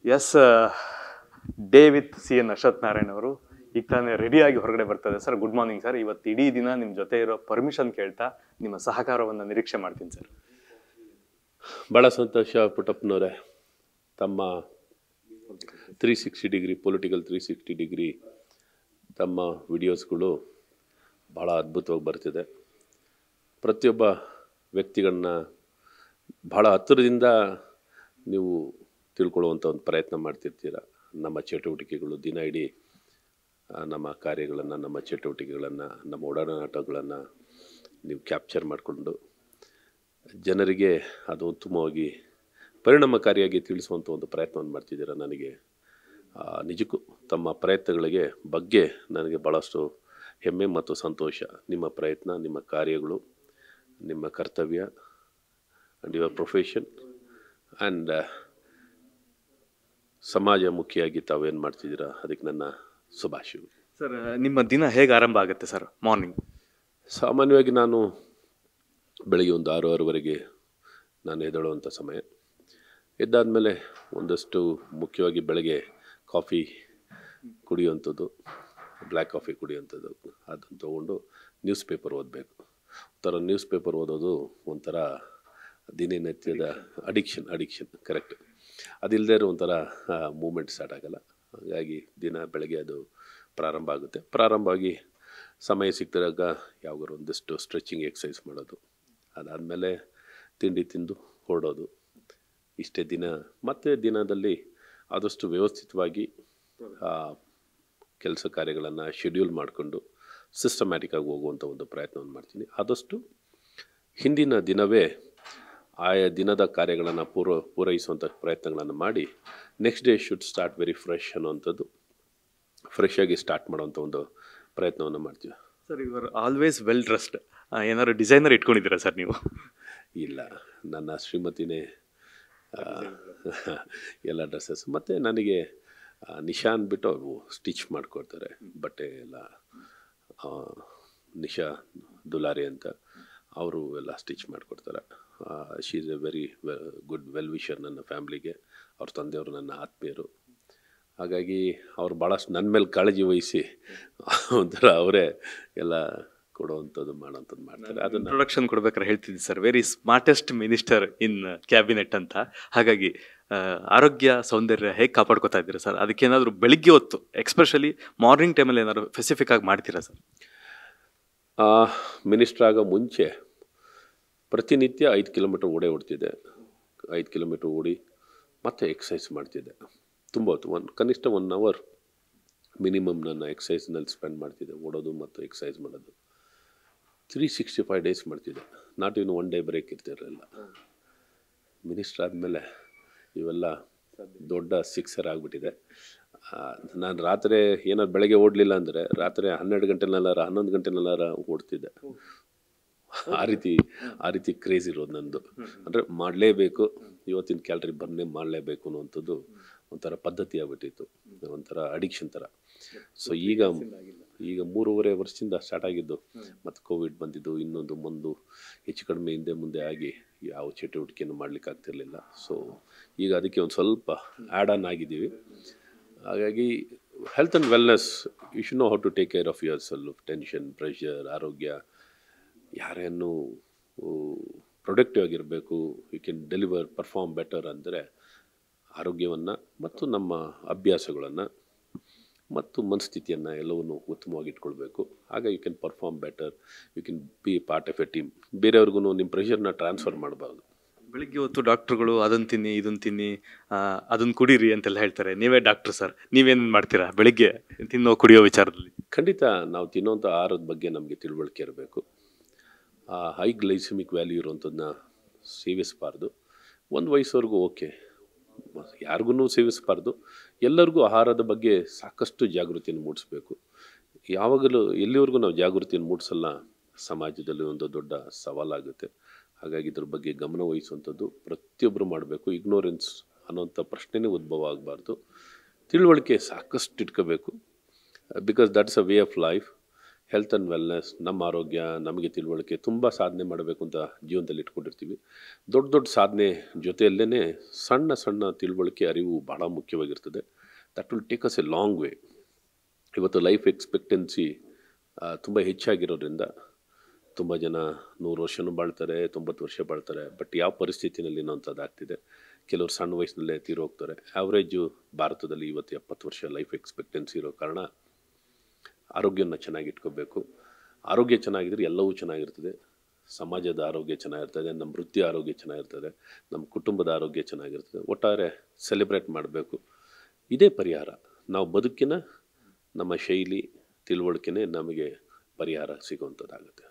S day with C N Ashwath Narayan ಅವರು ಈಗ ತಾನೇ ರೆಡಿಯಾಗಿ ಹೊರಗಡೆ ಬರ್ತದೆ ಸರ್ ಗುಡ್ ಮಾರ್ನಿಂಗ್ ಸರ್ ಇವತ್ತು ಇಡೀ ದಿನ ನಿಮ್ಮ ಜೊತೆ ಇರೋ ಪರ್ಮಿಷನ್ ಕೇಳ್ತಾ ನಿಮ್ಮ ಸಹಕಾರವನ್ನು ನಿರೀಕ್ಷೆ ಮಾಡ್ತೀನಿ ಸರ್ ಭಾಳ ಸಂತೋಷ ಪುಟ್ಟಪ್ಪನವರೇ ತಮ್ಮ three sixty degree political three sixty degree ತಮ್ಮ ವಿಡಿಯೋಸ್ಗಳು ಭಾಳ ಅದ್ಭುತವಾಗಿ ಬರ್ತಿದೆ ಪ್ರತಿಯೊಬ್ಬ ವ್ಯಕ್ತಿಗಳನ್ನ ಭಾಳ ಹತ್ತಿರದಿಂದ ನೀವು ತಿಳ್ಕೊಳ್ಳುವಂಥ ಒಂದು ಪ್ರಯತ್ನ ಮಾಡ್ತಿರ್ತೀರ ನಮ್ಮ ಚಟುವಟಿಕೆಗಳು ದಿನ ಇಡೀ ಆ, ನಮ್ಮ ಕಾರ್ಯಗಳನ್ನು ನಮ್ಮ ಚಟುವಟಿಕೆಗಳನ್ನು ನಮ್ಮ ಒಡನಾಟಗಳನ್ನು ನೀವು ಕ್ಯಾಪ್ಚರ್ ಮಾಡಿಕೊಂಡು ಜನರಿಗೆ ಅದು ಉತ್ತಮವಾಗಿ ಪರಿಣಾಮಕಾರಿಯಾಗಿ ತಿಳಿಸುವಂಥ ಒಂದು ಪ್ರಯತ್ನವನ್ನು ಮಾಡ್ತಿದ್ದೀರ ನನಗೆ ಆ, ನಿಜಕ್ಕೂ ತಮ್ಮ ಪ್ರಯತ್ನಗಳಿಗೆ ಬಗ್ಗೆ ನನಗೆ ಭಾಳಷ್ಟು ಹೆಮ್ಮೆ ಮತ್ತು ಸಂತೋಷ ನಿಮ್ಮ ಪ್ರಯತ್ನ ನಿಮ್ಮ ಕಾರ್ಯಗಳು ನಿಮ್ಮ ಕರ್ತವ್ಯ ಆ್ಯಂಡ್ ಯುವರ್ ಪ್ರೊಫೆಷನ್ ಆ್ಯಂಡ್ ಸಮಾಜಮುಖಿಯಾಗಿ ತಾವೇನು ಮಾಡ್ತಿದ್ದೀರಾ ಅದಕ್ಕೆ ನನ್ನ ಶುಭಾಶಯಗಳು ಸರ್ ನಿಮ್ಮ ದಿನ ಹೇಗೆ ಆರಂಭ ಆಗುತ್ತೆ ಸರ್ ಮಾರ್ನಿಂಗ್ ಸಾಮಾನ್ಯವಾಗಿ ನಾನು ಬೆಳಿಗ್ಗೆ ಒಂದು ಆರು ಆರೂವರೆಗೆ ನಾನು ಎದ್ದೇಳುವಂಥ ಸಮಯ ಎದ್ದಾದಮೇಲೆ ಒಂದಷ್ಟು ಮುಖ್ಯವಾಗಿ ಬೆಳಗ್ಗೆ ಕಾಫಿ ಕುಡಿಯುವಂಥದ್ದು ಬ್ಲ್ಯಾಕ್ ಕಾಫಿ ಕುಡಿಯುವಂಥದ್ದು ಅದನ್ನು ತೊಗೊಂಡು ನ್ಯೂಸ್ ಪೇಪರ್ ಓದಬೇಕು ಒಂಥರ ನ್ಯೂಸ್ ಪೇಪರ್ ಓದೋದು ಒಂಥರ ದಿನನಿತ್ಯದ ಅಡಿಕ್ಷನ್ ಅಡಿಕ್ಷನ್ ಕರೆಕ್ಟ್ ಅದಿಲ್ಲದೆ ಇರೋ ಒಂಥರ ಮೂಮೆಂಟ್ ಸ್ಟಾರ್ಟ್ ಆಗಲ್ಲ ಹಾಗಾಗಿ ದಿನ ಬೆಳಗ್ಗೆ ಅದು ಪ್ರಾರಂಭ ಆಗುತ್ತೆ ಪ್ರಾರಂಭ ಆಗಿ ಸಮಯ ಸಿಕ್ಕಿದಾಗ ಯಾವಾಗಾರು ಒಂದಿಷ್ಟು ಸ್ಟ್ರೆಚಿಂಗ್ ಎಕ್ಸಸೈಸ್ ಮಾಡೋದು ಅದಾದಮೇಲೆ ತಿಂಡಿ ತಿಂದು ಹೊರಡೋದು ಇಷ್ಟೇ ದಿನ ಮತ್ತೆ ದಿನದಲ್ಲಿ ಆದಷ್ಟು ವ್ಯವಸ್ಥಿತವಾಗಿ ಕೆಲಸ ಕಾರ್ಯಗಳನ್ನು ಶೆಡ್ಯೂಲ್ ಮಾಡಿಕೊಂಡು ಸಿಸ್ಟಮ್ಯಾಟಿಕ್ಕಾಗಿ ಹೋಗುವಂಥ ಒಂದು ಪ್ರಯತ್ನವನ್ನು ಮಾಡ್ತೀನಿ ಆದಷ್ಟು ಹಿಂದಿನ ದಿನವೇ ಆಯಾ ದಿನದ ಕಾರ್ಯಗಳನ್ನು ಪೂರ್ವ ಪೂರೈಸುವಂಥ ಪ್ರಯತ್ನಗಳನ್ನು ಮಾಡಿ next day should start very fresh ಅನ್ನುವಂಥದ್ದು ಫ್ರೆಶ್ ಆಗಿ ಸ್ಟಾರ್ಟ್ ಮಾಡುವಂಥ ಒಂದು ಪ್ರಯತ್ನವನ್ನು ಮಾಡ್ತೀವಿ ಸರ್ ಇವರು ಆಲ್ವೇಸ್ ವೆಲ್ ಡ್ರೆಸ್ಡ್ ಏನಾದ್ರು ಡಿಸೈನರ್ ಇಟ್ಕೊಂಡಿದ್ದೀರಾ ಸರ್ ನೀವು ಇಲ್ಲ ನನ್ನ ಶ್ರೀಮತಿನೇ ಆ, ಎಲ್ಲ ಡ್ರೆಸ್ಸಸ್ ಮತ್ತು ನನಗೆ ಆ, ನಿಶಾ ಅಂದ್ಬಿಟ್ಟು ಅವರು ಸ್ಟಿಚ್ ಮಾಡಿಕೊಡ್ತಾರೆ ಬಟ್ಟೆ ಎಲ್ಲ ಆ, ನಿಶಾ ದುಲಾರಿ ಅಂತ ಅವರು ಎಲ್ಲ ಸ್ಟಿಚ್ ಮಾಡಿಕೊಡ್ತಾರೆ she is a very good well wisher ನನ್ನ ಫ್ಯಾಮ್ಲಿಗೆ ಅವ್ರ ತಂದೆಯವರು ನನ್ನ ಆತ್ಮೀಯರು ಹಾಗಾಗಿ ಅವ್ರು ಭಾಳಷ್ಟು ನನ್ನ ಮೇಲೆ ಕಾಳಜಿ ವಹಿಸಿ ಒಂಥರ ಅವರೇ ಎಲ್ಲ ಕೊಡುವಂಥದ್ದು ಮಾಡೋವಂಥದ್ದು ಮಾಡ್ತಾರೆ ಅದನ್ನು ಇಂಟ್ರೊಡಕ್ಷನ್ ಕೊಡ್ಬೇಕಾದ್ರೆ ಹೇಳ್ತಿದ್ದೆ sir very smartest minister in cabinet ಅಂತ ಹಾಗಾಗಿ ಆ, ಆರೋಗ್ಯ ಸೌಂದರ್ಯ ಹೇಗೆ ಕಾಪಾಡ್ಕೊತಾ ಇದ್ದೀರಾ ಸರ್ ಅದಕ್ಕೇನಾದರೂ ಬೆಳಿಗ್ಗೆ ಹೊತ್ತು ಎಕ್ಸ್ಪೆಷಲಿ ಮಾರ್ನಿಂಗ್ ಟೈಮಲ್ಲಿ ಏನಾದ್ರು ಸ್ಪೆಸಿಫಿಕ್ ಆಗಿ ಮಾಡ್ತೀರಾ ಸರ್ ಮಿನಿಸ್ಟ್ರ್ ಆಗೋ ಮುಂಚೆ ಪ್ರತಿನಿತ್ಯ ಐದು ಕಿಲೋಮೀಟ್ರ್ ಓಡೇ ಓಡ್ತಿದ್ದೆ ಐದು ಕಿಲೋಮೀಟ್ರ್ ಓಡಿ ಮತ್ತೆ ಎಕ್ಸಸೈಸ್ ಮಾಡ್ತಿದ್ದೆ ತುಂಬ ಹೊತ್ತು ಒಂದು ಕನಿಷ್ಠ ಒನ್ ಅವರ್ ಮಿನಿಮಮ್ ನನ್ನ ಎಕ್ಸಸೈಸ್ನಲ್ಲಿ ಸ್ಪೆಂಡ್ ಮಾಡ್ತಿದ್ದೆ ಓಡೋದು ಮತ್ತು ಎಕ್ಸಸೈಸ್ ಮಾಡೋದು ತ್ರೀ ಸಿಕ್ಸ್ಟಿ ಫೈವ್ ಡೇಸ್ ಮಾಡ್ತಿದ್ದೆ ನಾಟ್ ಇನ್ನು ಒನ್ ಡೇ ಬ್ರೇಕ್ ಇರ್ತಿರಲಿಲ್ಲ ಮಿನಿಸ್ಟ್ರ್ ಆದಮೇಲೆ ಇವೆಲ್ಲ ದೊಡ್ಡ ಸಿಕ್ಸರ್ ಆಗಿಬಿಟ್ಟಿದೆ ನಾನು ರಾತ್ರಿ ಏನಾದ್ರು ಬೆಳಗ್ಗೆ ಓಡಲಿಲ್ಲ ಅಂದರೆ ರಾತ್ರಿ ಹನ್ನೆರಡು ಗಂಟೆನಲ್ಲಾರ ಹನ್ನೊಂದು ಗಂಟೆನಲ್ಲಾರ ಓಡ್ತಿದ್ದೆ ಆ ರೀತಿ ಆ ರೀತಿ ಕ್ರೇಜ್ ಇರೋದು ನಂದು ಅಂದರೆ ಮಾಡಲೇಬೇಕು ಇವತ್ತಿನ ಕ್ಯಾಲ್ರಿ ಬರ್ನೇ ಮಾಡಲೇಬೇಕು ಅನ್ನುವಂಥದ್ದು ಒಂಥರ ಪದ್ಧತಿ ಆಗ್ಬಿಟ್ಟಿತ್ತು ಒಂಥರ ಅಡಿಕ್ಷನ್ ಥರ ಸೊ ಈಗ ಈಗ ಮೂರುವರೆ ವರ್ಷದಿಂದ ಸ್ಟಾರ್ಟ್ ಆಗಿದ್ದು ಮತ್ತು ಕೋವಿಡ್ ಬಂದಿದ್ದು ಇನ್ನೊಂದು ಒಂದು ಹೆಚ್ಚು ಕಡಿಮೆ ಹಿಂದೆ ಮುಂದೆ ಆಗಿ ಯಾವ ಚಟುವಟಿಕೆಯನ್ನು ಮಾಡ್ಲಿಕ್ಕೆ ಆಗ್ತಿರ್ಲಿಲ್ಲ ಸೊ ಈಗ ಅದಕ್ಕೆ ಒಂದು ಸ್ವಲ್ಪ ಆ್ಯಡ್ ಆನ್ ಆಗಿದ್ದೀವಿ ಹಾಗಾಗಿ health and wellness you should know how to take care of yourself tension pressure ಆರೋಗ್ಯ ಯಾರನ್ನು ಪ್ರೊಡಕ್ಟಿವ್ ಆಗಿರಬೇಕು you can deliver perform better ಅಂದರೆ ಆರೋಗ್ಯವನ್ನು ಮತ್ತು ನಮ್ಮ ಅಭ್ಯಾಸಗಳನ್ನು ಮತ್ತು ಮನಸ್ಥಿತಿಯನ್ನು ಎಲ್ಲವನ್ನು ಉತ್ತಮವಾಗಿ ಇಟ್ಕೊಳ್ಬೇಕು ಆಗ you can perform better you can be part of a team ಬೇರೆಯವ್ರಿಗೂ ನಿಮ್ಮ ಪ್ರೆಷರ್ನ ಟ್ರಾನ್ಸ್ಫರ್ ಮಾಡಬಾರ್ದು ಬೆಳಿಗ್ಗೆ ಹೊತ್ತು ಡಾಕ್ಟ್ರುಗಳು ಅದನ್ನು ತಿನ್ನಿ ಇದನ್ನು ತಿನ್ನಿ ಅದನ್ನು ಕುಡೀರಿ ಅಂತೆಲ್ಲ ಹೇಳ್ತಾರೆ ನೀವೇ ಡಾಕ್ಟ್ರ್ ಸರ್ ನೀವೇನು ಮಾಡ್ತೀರಾ ಬೆಳಿಗ್ಗೆ ತಿನ್ನೋ ಕುಡಿಯೋ ವಿಚಾರದಲ್ಲಿ ಖಂಡಿತ ನಾವು ತಿನ್ನೋಂಥ ಆಹಾರದ ಬಗ್ಗೆ ನಮಗೆ ತಿಳುವಳಿಕೆ ಇರಬೇಕು ಆ ಹೈ ಗ್ಲೈಸಮಿಕ್ ವ್ಯಾಲ್ಯೂ ಇರುವಂಥದ್ದನ್ನ ಸೇವಿಸಬಾರ್ದು ಒಂದು ವಯಸ್ಸವರೆಗೂ ಓಕೆ ಯಾರಿಗೂ ಸೇವಿಸಬಾರ್ದು ಎಲ್ಲರಿಗೂ ಆಹಾರದ ಬಗ್ಗೆ ಸಾಕಷ್ಟು ಜಾಗೃತಿಯನ್ನು ಮೂಡಿಸ್ಬೇಕು ಯಾವಾಗಲೂ ಎಲ್ಲಿವರೆಗೂ ನಾವು ಜಾಗೃತಿಯನ್ನು ಮೂಡಿಸಲ್ಲ ಸಮಾಜದಲ್ಲಿ ಒಂದು ದೊಡ್ಡ ಸವಾಲಾಗುತ್ತೆ ಹಾಗಾಗಿ ಇದ್ರ ಬಗ್ಗೆ ಗಮನ ವಹಿಸುವಂಥದ್ದು ಪ್ರತಿಯೊಬ್ಬರು ಮಾಡಬೇಕು ಇಗ್ನೋರೆನ್ಸ್ ಅನ್ನೋಂಥ ಪ್ರಶ್ನೆನೇ ಉದ್ಭವ ಆಗಬಾರ್ದು ತಿಳುವಳಿಕೆ ಸಾಕಷ್ಟು ಇಟ್ಕೋಬೇಕು because that's a way of life health and wellness ನಮ್ಮ ಆರೋಗ್ಯ ನಮಗೆ ತಿಳುವಳಿಕೆ ತುಂಬ ಸಾಧನೆ ಮಾಡಬೇಕು ಅಂತ ಜೀವನದಲ್ಲಿ ಇಟ್ಕೊಂಡಿರ್ತೀವಿ ದೊಡ್ಡ ದೊಡ್ಡ ಸಾಧನೆ ಜೊತೆಯಲ್ಲೇ ಸಣ್ಣ ಸಣ್ಣ ತಿಳುವಳಿಕೆ ಅರಿವು ಭಾಳ ಮುಖ್ಯವಾಗಿರ್ತದೆ that will take us a long way ಇವತ್ತು ಲೈಫ್ ಎಕ್ಸ್ಪೆಕ್ಟೆನ್ಸಿ ತುಂಬ ಹೆಚ್ಚಾಗಿರೋದ್ರಿಂದ ತುಂಬ ಜನ ನೂರು ವರ್ಷನೂ ಬಾಳ್ತಾರೆ ತೊಂಬತ್ತು ವರ್ಷ ಬಾಳ್ತಾರೆ ಬಟ್ ಯಾವ ಪರಿಸ್ಥಿತಿನಲ್ಲಿ ಅಂಥದ್ದಾಗ್ತಿದೆ ಕೆಲವರು ಸಣ್ಣ ವಯಸ್ಸಿನಲ್ಲೇ ತೀರೋಗ್ತಾರೆ ಆ್ಯಾವ್ರೇಜು ಭಾರತದಲ್ಲಿ ಇವತ್ತು ಎಪ್ಪತ್ತು ವರ್ಷ ಲೈಫ್ ಎಕ್ಸ್ಪೆಕ್ಟೆನ್ಸಿ ಇರೋ ಕಾರಣ ಆರೋಗ್ಯನ ಚೆನ್ನಾಗಿ ಇಟ್ಕೋಬೇಕು ಆರೋಗ್ಯ ಚೆನ್ನಾಗಿದ್ರೆ ಎಲ್ಲವೂ ಚೆನ್ನಾಗಿರ್ತದೆ ಸಮಾಜದ ಆರೋಗ್ಯ ಚೆನ್ನಾಗಿರ್ತದೆ ನಮ್ಮ ವೃತ್ತಿ ಆರೋಗ್ಯ ಚೆನ್ನಾಗಿರ್ತದೆ ನಮ್ಮ ಕುಟುಂಬದ ಆರೋಗ್ಯ ಚೆನ್ನಾಗಿರ್ತದೆ ಒಟ್ಟಾರೆ ಸೆಲೆಬ್ರೇಟ್ ಮಾಡಬೇಕು ಇದೇ ಪರಿಹಾರ ನಾವು ಬದುಕಿನ ನಮ್ಮ ಶೈಲಿ ತಿಳುವಳಿಕೆನೇ ನಮಗೆ ಪರಿಹಾರ ಸಿಗುವಂಥದ್ದಾಗುತ್ತೆ